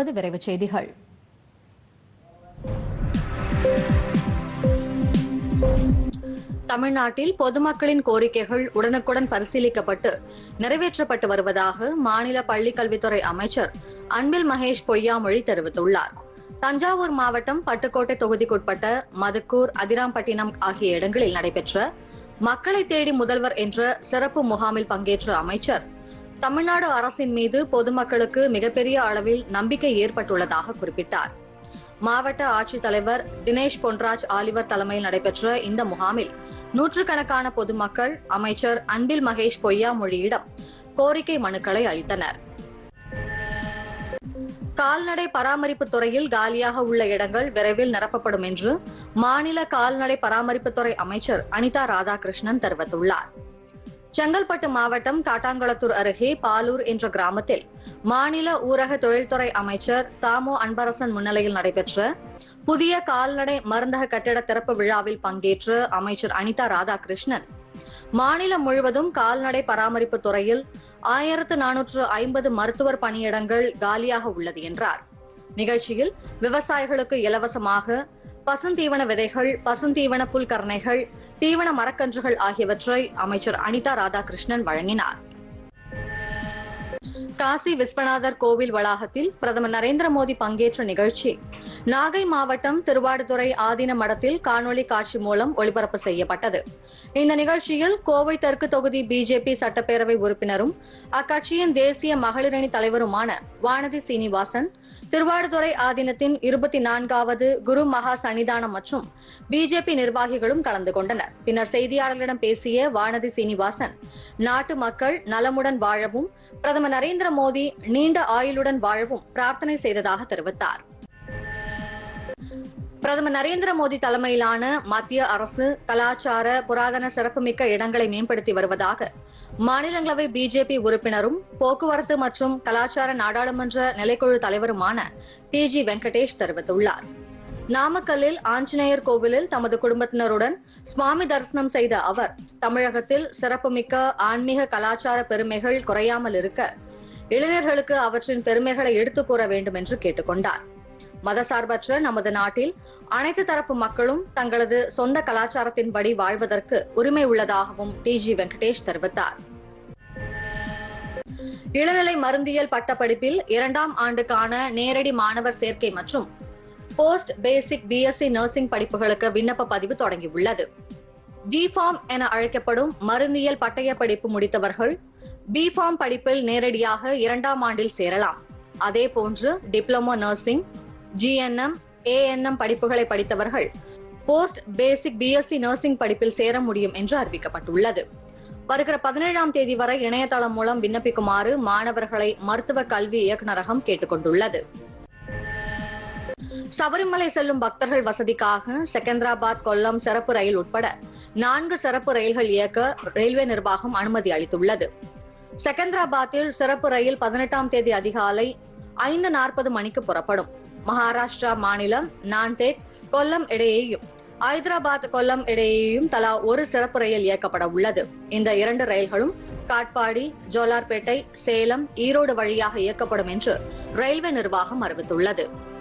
விரைவுச் செய்திகள் தமிழ்நாட்டில் பொதுமக்களின் கோரிக்கைகள் உடனுக்குடன் பரிசீலிக்கப்பட்டு நிறைவேற்றப்பட்டு வருவதாக மாநில பள்ளிக் கல்வித்துறை அமைச்சர் அன்பில் மகேஷ் பொய்யாமொழி தெரிவித்துள்ளார் தஞ்சாவூர் மாவட்டம் பட்டுக்கோட்டை தொகுதிக்குட்பட்ட மதுக்கூர் அதிராம்பட்டினம் ஆகிய இடங்களில் நடைபெற்ற மக்களை தேடி முதல்வர் என்ற சிறப்பு முகாமில் பங்கேற்ற அமைச்சர் தமிழ்நாடு அரசின் மீது பொதுமக்களுக்கு மிகப்பெரிய அளவில் நம்பிக்கை ஏற்பட்டுள்ளதாக குறிப்பிட்டார் மாவட்ட ஆட்சித்தலைவர் தினேஷ் பொன்ராஜ் ஆலிவர் தலைமையில் நடைபெற்ற இந்த முகாமில் நூற்றுக்கணக்கான பொதுமக்கள் அமைச்சர் அன்பில் மகேஷ் பொய்யாமொழியிடம் கோரிக்கை மனுக்களை அளித்தனர் கால்நடை பராமரிப்பு துறையில் காலியாக உள்ள இடங்கள் விரைவில் நிரப்பப்படும் என்று மாநில கால்நடை பராமரிப்புத்துறை அமைச்சர் அனிதா ராதாகிருஷ்ணன் தெரிவித்துள்ளார் செங்கல்பட்டு மாவட்டம் காட்டாங்குளத்தூர் அருகே பாலூர் என்ற கிராமத்தில் மாநில ஊரக தொழில்துறை அமைச்சர் தாமோ அன்பரசன் முன்னிலையில் நடைபெற்ற புதிய கால்நடை மருந்தக கட்டிட திறப்பு விழாவில் பங்கேற்ற அமைச்சர் அனிதா ராதாகிருஷ்ணன் மாநிலம் முழுவதும் கால்நடை பராமரிப்பு துறையில் ஆயிரத்து நானூற்று ஐம்பது மருத்துவர் பணியிடங்கள் காலியாக உள்ளது என்றார் நிகழ்ச்சியில் விவசாயிகளுக்கு இலவசமாக பசுந்தீவன விதைகள் பசுந்தீவன புல்கரணைகள் தீவன மரக்கன்றுகள் ஆகியவற்றை அமைச்சர் அனிதா ராதாகிருஷ்ணன் வழங்கினார் காசி விஸ்வநாதர் கோவில் வளாகத்தில் பிரதமர் நரேந்திர மோடி பங்கேற்ற நிகழ்ச்சி நாகை மாவட்டம் திருவாடுதுறை ஆதீன மடத்தில் காணொலி காட்சி மூலம் ஒளிபரப்பு செய்யப்பட்டது இந்த நிகழ்ச்சியில் கோவை தெற்கு தொகுதி பிஜேபி சட்டப்பேரவை உறுப்பினரும் அக்கட்சியின் தேசிய மகளிரணி தலைவருமான வானதி சீனிவாசன் திருவாடுதுறை ஆதீனத்தின் இருபத்தி நான்காவது குரு மகா சன்னிதானம் மற்றும் பிஜேபி நிர்வாகிகளும் கலந்து கொண்டனர் பின்னர் செய்தியாளர்களிடம் பேசிய வானதி சீனிவாசன் நாட்டு மக்கள் நலமுடன் வாழவும் பிரதமர் நரேந்திர மோடி நீண்ட ஆயுளுடன் வாழவும் பிரார்த்தனை செய்ததாக தெரிவித்தார் பிரதமர் நரேந்திர மோடி தலைமையிலான மத்திய அரசு கலாச்சார புராதன சிறப்புமிக்க இடங்களை மேம்படுத்தி வருவதாக மாநிலங்களவை பிஜேபி உறுப்பினரும் போக்குவரத்து மற்றும் கலாச்சார நாடாளுமன்ற நிலைக்குழு தலைவருமான டி ஜி வெங்கடேஷ் தெரிவித்துள்ளார் நாமக்கல்லில் ஆஞ்சநேயர் கோவிலில் தமது குடும்பத்தினருடன் சுவாமி தரிசனம் செய்த அவர் தமிழகத்தில் சிறப்புமிக்க ஆன்மீக கலாச்சார பெருமைகள் குறையாமல் இருக்க இளைஞர்களுக்கு அவற்றின் பெருமைகளை எடுத்துக் கூற வேண்டும் என்று கேட்டுக்கொண்டார் மதசார்பற்ற நமது நாட்டில் அனைத்து தரப்பு மக்களும் தங்களது சொந்த கலாச்சாரத்தின்படி வாழ்வதற்கு உரிமை உள்ளதாகவும் டி ஜி வெங்கடேஷ் தெரிவித்தார் இளநிலை மருந்தியல் பட்டப்படிப்பில் இரண்டாம் ஆண்டுக்கான நேரடி மாணவர் சேர்க்கை மற்றும் போஸ்ட் பேசிக் பிஎஸ்சி நர்சிங் படிப்புகளுக்கு விண்ணப்ப பதிவு தொடங்கியுள்ளது டிஃபார்ம் என அழைக்கப்படும் மருந்தியல் பட்டய படிப்பு முடித்தவர்கள் பி ஃபார்ம் படிப்பில் நேரடியாக இரண்டாம் ஆண்டில் சேரலாம் அதேபோன்று டிப்ளமோ நர்சிங் ஜிஎன்எம் ஏஎன்எம் படிப்புகளை படித்தவர்கள் போஸ்ட் பேசிக் பிஎஸ்சி நர்சிங் படிப்பில் சேர முடியும் என்று அறிவிக்கப்பட்டுள்ளது வருகிற பதினேழாம் தேதி வரை இணையதளம் மூலம் விண்ணப்பிக்குமாறு மாணவர்களை மருத்துவ கல்வி இயக்குநரகம் கேட்டுக் கொண்டுள்ளது சபரிமலை செல்லும் பக்தர்கள் வசதிக்காக செகந்திராபாத் கொல்லம் சிறப்பு ரயில் உட்பட நான்கு சிறப்பு ரயில்கள் இயக்க ரயில்வே நிர்வாகம் அனுமதி அளித்துள்ளது செகந்திராபாத்தில் சிறப்பு ரயில் பதினெட்டாம் தேதி அதிகாலை ஐந்து நாற்பது மணிக்கு புறப்படும் மகாராஷ்டிரா மாநிலம் நான்தேட் கொல்லம் இடையேயும் ஐதராபாத் கொல்லம் இடையேயும் தலா ஒரு சிறப்பு ரயில் இயக்கப்பட உள்ளது இந்த இரண்டு ரயில்களும் காட்பாடி ஜோலார்பேட்டை சேலம் ஈரோடு வழியாக இயக்கப்படும் என்று ரயில்வே நிர்வாகம் அறிவித்துள்ளது